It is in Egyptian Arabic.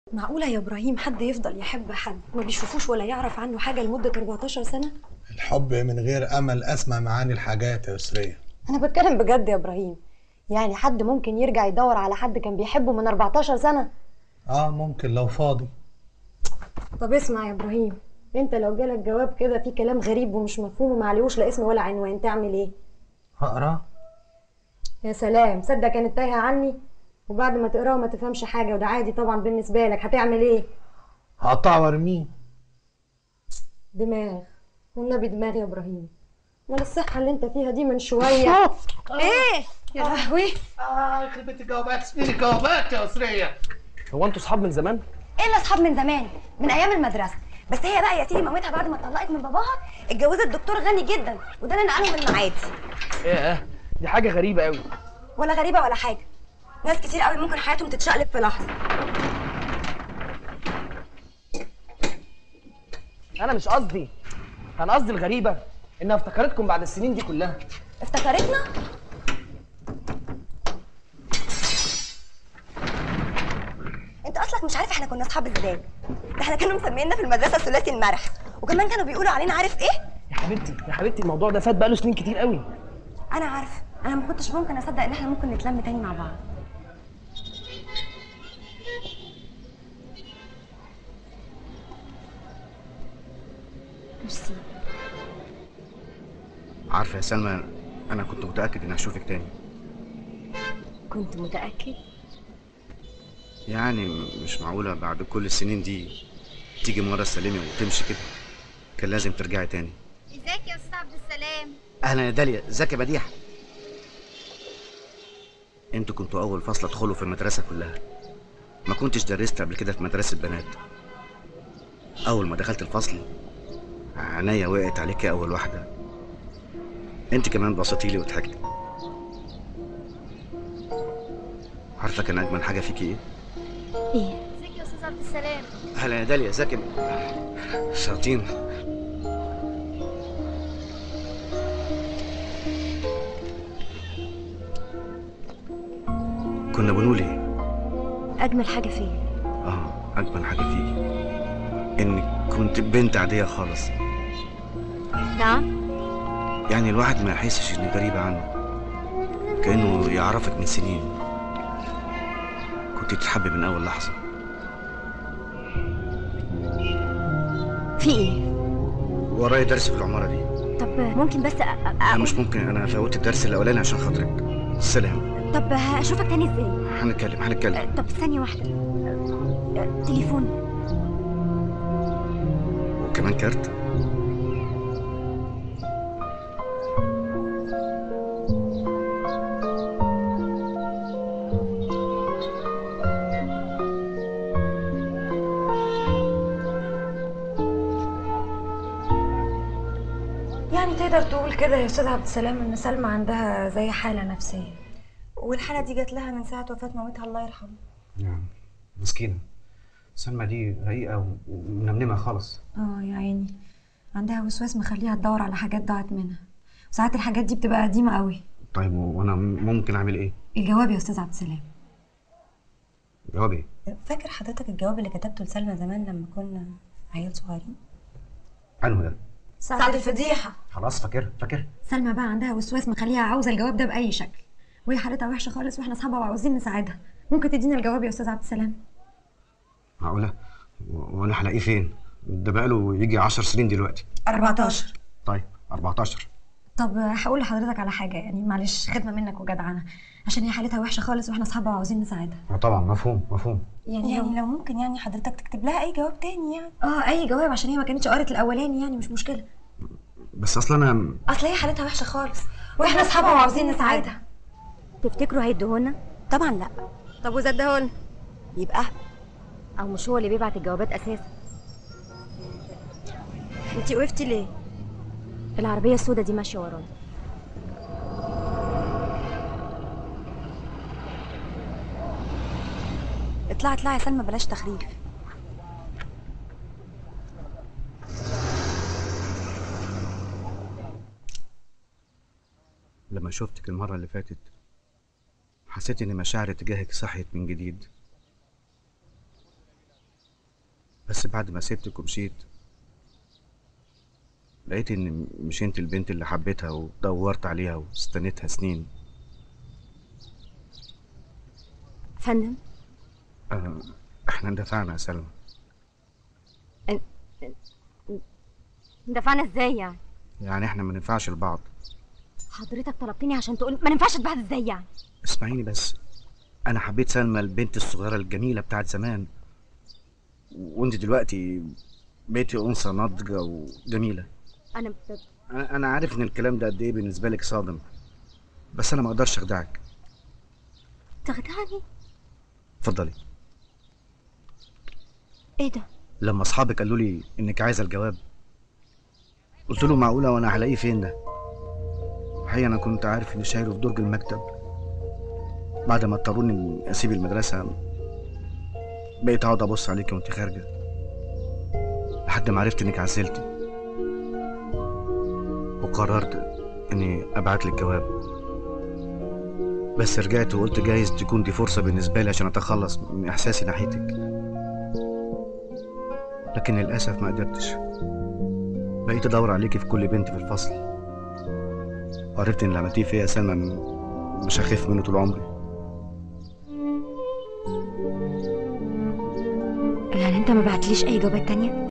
معقولة يا إبراهيم حد يفضل يحب حد ما بيشوفوش ولا يعرف عنه حاجة لمدة 14 سنة؟ الحب من غير امل اسمى معاني الحاجات يا يسرية أنا بتكلم بجد يا إبراهيم يعني حد ممكن يرجع يدور على حد كان بيحبه من 14 سنة اه ممكن لو فاضي طب اسمع يا إبراهيم أنت لو جالك جواب كده فيه كلام غريب ومش مفهوم وما عليهوش لا اسم ولا عنوان تعمل إيه؟ هقراه يا سلام صدق كانت تايهة عني وبعد ما تقراه ما تفهمش حاجة وده عادي طبعا بالنسبة لك هتعمل إيه؟ هقطعه وارميه دماغ والنبي دماغ يا إبراهيم ولا الصحة اللي أنت فيها دي من شوية إيه؟ يا لهوي اه يخرب بيت الجوابات اسمي جوابات يا يسرية هو انتوا صحاب من زمان؟ ايه اللي اصحاب من زمان من ايام المدرسه بس هي بقى يا سيدي مامتها بعد ما اتطلقت من باباها اتجوزت دكتور غني جدا وده اللي نقلهم المعادي ايه دي حاجه غريبه قوي ولا غريبه ولا حاجه ناس كتير قوي ممكن حياتهم تتشقلب في لحظه انا مش قصدي انا قصدي الغريبه انها افتكرتكم بعد السنين دي كلها افتكرتنا انت اصلك مش عارف احنا كنا اصحاب ازاي ده احنا كانوا مسمينا في المدرسه ثلاثي المرح وكمان كانوا بيقولوا علينا عارف ايه يا حبيبتي يا حبيبتي الموضوع ده فات بقاله سنين كتير قوي انا عارفه انا ما كنتش ممكن اصدق ان احنا ممكن نتلم تاني مع بعض ميرسي عارفه يا سلمى انا كنت متاكد اني هشوفك تاني كنت متاكد يعني مش معقوله بعد كل السنين دي تيجي مره تسلمي وتمشي كده كان لازم ترجعي تاني ازيك يا استاذ عبد السلام اهلا يا داليا ازيك يا مديحه انتوا كنتوا اول فصل ادخلوا في المدرسه كلها ما كنتش درست قبل كده في مدرسه بنات اول ما دخلت الفصل عينيا وقعت عليكي اول واحده انت كمان بصيتي لي وضحكتي عارفه كان اجمل حاجه فيكي ايه ايه ازيك يا استاذ عبد السلام اهلا يا داليا ازيك يا- شاطين كنا بنقول ايه اجمل حاجه فيا اه اجمل حاجه فيكي انك كنت بنت عاديه خالص نعم يعني الواحد ما يحسش انك غريبه عنه كانه يعرفك من سنين كنت تتحبي من اول لحظه في ايه ورايا درس في العماره دي طب ممكن بس أ... أ... لا مش ممكن انا فوتت الدرس الاولاني عشان خاطرك سلام طب هشوفك تاني ازاي هنتكلم هنتكلم طب ثانيه واحده أ- تليفون وكمان كارت يعني تقدر تقول كده يا استاذ عبد السلام ان سلمى عندها زي حاله نفسيه والحاله دي جات لها من ساعه وفاه مامتها الله يرحمها نعم مسكينه سلمى دي رقيقه ومنمنمه خالص اه يا عيني عندها وسواس مخليها تدور على حاجات ضاعت منها وساعات الحاجات دي بتبقى قديمه قوي طيب وانا ممكن اعمل ايه الجواب يا استاذ عبد السلام جواب ايه فاكر حضرتك الجواب اللي كتبته لسلمى زمان لما كنا عيال صغيرين انه ده ساعة الفضيحه خلاص فاكر فاكر سلمى بقى عندها وسواس مخليها عاوزه الجواب ده باي شكل وهي حالتها وحشه خالص واحنا اصحابها وعاوزين نساعدها ممكن تدينا الجواب يا استاذ عبد السلام معقوله و- وانا هلاقيه فين ده بقاله يجي 10 سنين دلوقتي 14 طيب 14 طب هقول لحضرتك على حاجه يعني معلش خدمه منك وجدعنه عشان هي حالتها وحشه خالص واحنا اصحابها وعاوزين نساعدها آه طبعا مفهوم مفهوم يعني, يعني لو ممكن يعني حضرتك تكتب لها اي جواب تاني يعني اه اي جواب عشان هي ما كانتش قرت الاولاني يعني مش مشكله بس اصلا انا اصل هي حالتها وحشه خالص واحنا اصحابها وعاوزين نساعدها تفتكروا هيديهولنا طبعا لا طب واذا اداهولنا يبقى او مش هو اللي بيبعت الجوابات اساسا انتي وقفتي ليه العربيه السوداء دي ماشيه ورانا اطلعي اطلعي يا سلمى بلاش تخريف لما شفتك المره اللي فاتت حسيت ان مشاعري تجاهك صحيت من جديد بس بعد ما سبتك ومشيت لقيت ان مش انت البنت اللي حبيتها ودورت عليها واستنيتها سنين فندم آه، احنا اندفعنا يا سلمى دفعنا ازاي يعني يعني احنا ما ننفعش لبعض حضرتك طلبتني عشان تقول ما ننفعش بعض ازاي يعني اسمعيني بس انا حبيت سلمى البنت الصغيره الجميله بتاعت زمان وانت دلوقتي بقيتي انثى ناضجه وجميله انا ب... انا انا عارف ان الكلام ده قد ايه بالنسبه لك صادم بس انا ما اقدرش اخدعك تخدعني اتفضلي ايه ده لما اصحابك قالوا لي انك عايزه الجواب قلت له معقوله وانا هلاقيه فين ده الحقيقه انا كنت عارف اني شايله في درج المكتب بعد ما اضطروني اني اسيب المدرسه بقيت اقعد ابص عليكي وانت خارجه لحد ما عرفت انك عزلتي وقررت اني ابعت لك جواب بس رجعت وقلت جايز تكون دي فرصه بالنسبه لي عشان اتخلص من احساسي ناحيتك لكن للأسف ما قدرتش بقيت أدور عليكي في كل بنت في الفصل وعرفت إن اللي عملتيه فيا يا سلمى م- مش هخاف منه طول عمري يعني انت ما بعتليش اي جوابات تانية